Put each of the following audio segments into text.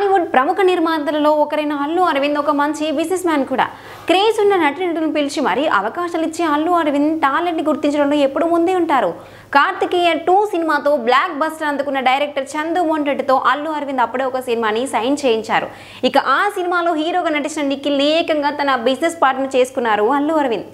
టాలీవుడ్ ప్రముఖ నిర్మాతలలో ఒకరైన అల్లు అరవింద్ ఒక మంచి బిజినెస్ మ్యాన్ కూడా క్రేజ్ ఉన్న నటులను పిలిచి మరీ అవకాశాలు ఇచ్చే అల్లు అరవింద్ టాలెంట్ని గుర్తించడంలో ఎప్పుడు ముందే ఉంటారు కార్తికేయ టూ సినిమాతో బ్లాక్ బస్టర్ అందుకున్న డైరెక్టర్ చందు మొంటెడ్తో అల్లు అరవింద్ అప్పుడే ఒక సినిమాని సైన్ చేయించారు ఇక ఆ సినిమాలో హీరోగా నటించిన నిఖిల్ ఏకంగా తన బిజినెస్ పార్ట్నర్ చేసుకున్నారు అల్లు అరవింద్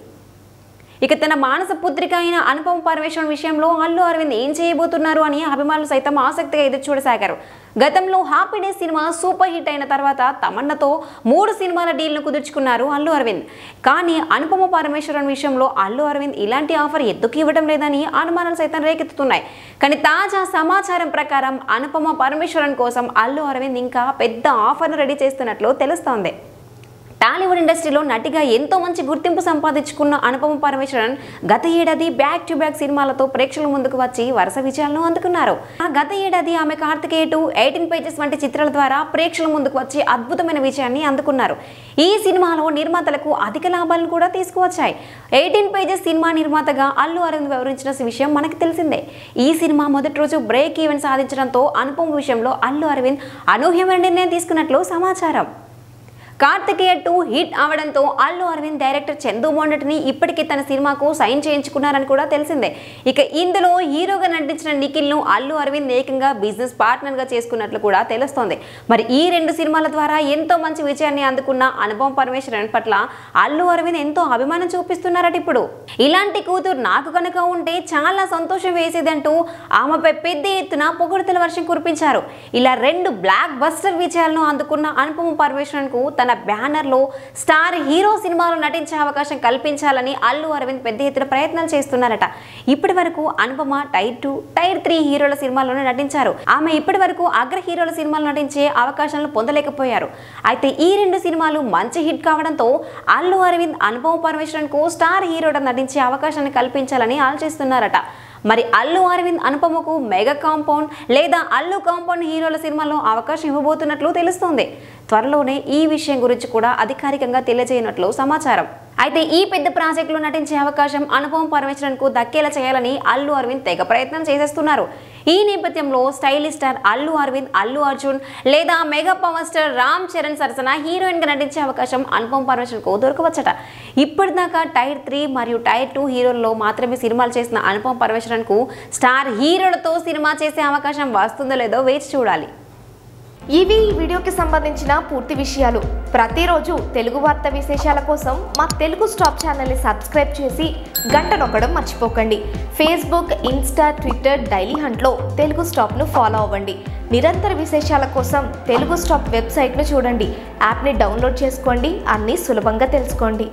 ఇక తన మానస పుత్రిక అయిన అనుపమ పరమేశ్వరన్ విషయంలో అల్లు అరవింద్ ఏం చేయబోతున్నారు అని అభిమానులు సైతం ఆసక్తిగా ఎదురు చూడసాగారు గతంలో happy days cinema super hit అయిన తర్వాత తమన్నతో మూడు సినిమాల డీల్ను కుదుర్చుకున్నారు అల్లు అరవింద్ కానీ అనుపమ పరమేశ్వరన్ విషయంలో అల్లు అరవింద్ ఇలాంటి ఆఫర్ ఎందుకు ఇవ్వడం లేదని అనుమానాలు సైతం రేకెత్తుతున్నాయి కానీ తాజా సమాచారం ప్రకారం అనుపమ పరమేశ్వరన్ కోసం అల్లు అరవింద్ ఇంకా పెద్ద ఆఫర్ను రెడీ చేస్తున్నట్లు తెలుస్తోంది టాలీవుడ్ ఇండస్ట్రీలో నటిగా ఎంతో మంచి గుర్తింపు సంపాదించుకున్న అనుపమ పరమేశ్వరన్ గత ఏడాది బ్యాక్ టు బ్యాక్ సినిమాలతో ప్రేక్షకుల ముందుకు వచ్చి వరుస విజయాలను అందుకున్నారు ఆ గత ఏడాది ఆమె కార్తికేయ టూ ఎయిటీన్ పేజెస్ వంటి చిత్రాల ద్వారా ప్రేక్షకుల ముందుకు వచ్చి అద్భుతమైన విజయాన్ని అందుకున్నారు ఈ సినిమాలో నిర్మాతలకు అధిక లాభాలను కూడా తీసుకువచ్చాయి ఎయిటీన్ పేజెస్ సినిమా నిర్మాతగా అల్లు అరవింద్ వివరించిన విషయం మనకు తెలిసిందే ఈ సినిమా మొదటి రోజు బ్రేక్ ఈవెంట్ సాధించడంతో అనుపమ విషయంలో అల్లు అరవింద్ అనూహ్యమైన నిర్ణయం తీసుకున్నట్లు సమాచారం కార్తికేయ టూ హిట్ అవడంతో అల్లు అరవింద్ డైరెక్టర్ చందు మొండటిని ఇప్పటికే తన సినిమాకు సైన్ చేయించుకున్నారని కూడా తెలిసిందే ఇక ఇందులో హీరోగా నటించిన నిఖిల్ను అల్లు అరవింద్ ఏకంగా బిజినెస్ పార్ట్నర్గా చేసుకున్నట్లు కూడా తెలుస్తోంది మరి ఈ రెండు సినిమాల ద్వారా ఎంతో మంచి విజయాన్ని అందుకున్న అనుపమ పరమేశ్వరన్ పట్ల అల్లు అరవింద్ ఎంతో అభిమానం చూపిస్తున్నారట ఇప్పుడు ఇలాంటి కూతురు నాకు కనుక ఉంటే చాలా సంతోషం వేసేదంటూ ఆమెపై పెద్ద ఎత్తున పొగడుతల వర్షం కురిపించారు ఇలా రెండు బ్లాక్ బస్టర్ విజయాలను అందుకున్న అనుపమ పరమేశ్వరన్ కు తన బ్యానర్ లో స్టార్ హీరో సినిమాలో నటించే అవకాశం కల్పించాలని అల్లు అరవింద్ పెద్ద ఎత్తున ప్రయత్నాలు చేస్తున్నారట ఇప్పటి వరకు Anupama tier two tier three హీరోల సినిమాల్లోనే నటించారు ఆమె ఇప్పటి వరకు అగ్ర హీరోల సినిమాలు నటించే అవకాశాలను పొందలేకపోయారు అయితే ఈ రెండు సినిమాలు మంచి హిట్ కావడంతో అల్లు అరవింద్ అనుపమ పరమేశ్వరన్ కు స్టార్ హీరోగా నటించే అవకాశాన్ని కల్పించాలని ఆలోచిస్తున్నారట మరి అల్లు అరవింద్ అనుపమకు మెగా కాంపౌండ్ లేదా అల్లు కాంపౌండ్ హీరోల సినిమాలో అవకాశం ఇవ్వబోతున్నట్లు తెలుస్తోంది త్వరలోనే ఈ విషయం గురించి కూడా అధికారికంగా తెలియజేయనట్లు సమాచారం అయితే ఈ పెద్ద ప్రాజెక్టులో నటించే అవకాశం అనుపమ పరమేశ్వరన్ కు దక్కేలా చేయాలని అల్లు అరవింద్ తెగ ప్రయత్నం చేసేస్తున్నారు ఈ నేపథ్యంలో స్టైలిష్ స్టార్ అల్లు అరవింద్ అల్లు అర్జున్ లేదా mega power star Ram Charan heroine హీరోయిన్ గా నటించే అవకాశం అనుపమ పరమేశ్వరన్ కు దొరకవచ్చట ఇప్పటిదాకా టైర్ త్రీ మరియు టైర్ టూ హీరోల్లో మాత్రమే సినిమాలు చేసిన అనుపమ పరమేశ్వరన్ కు స్టార్ హీరోలతో సినిమా చేసే అవకాశం వస్తుందో లేదో వేచి చూడాలి ఇవి ఈ వీడియోకి సంబంధించిన పూర్తి విషయాలు ప్రతిరోజు తెలుగు వార్త విశేషాల కోసం మా తెలుగు స్టాప్ ఛానల్ని సబ్స్క్రైబ్ చేసి గంట నొక్కడం మర్చిపోకండి ఫేస్బుక్ ఇన్స్టా ట్విట్టర్ డైలీ హంట్లో తెలుగు స్టాప్ను ఫాలో అవ్వండి నిరంతర విశేషాల కోసం తెలుగు స్టాప్ వెబ్సైట్ను చూడండి యాప్ని డౌన్లోడ్ చేసుకోండి అన్నీ సులభంగా తెలుసుకోండి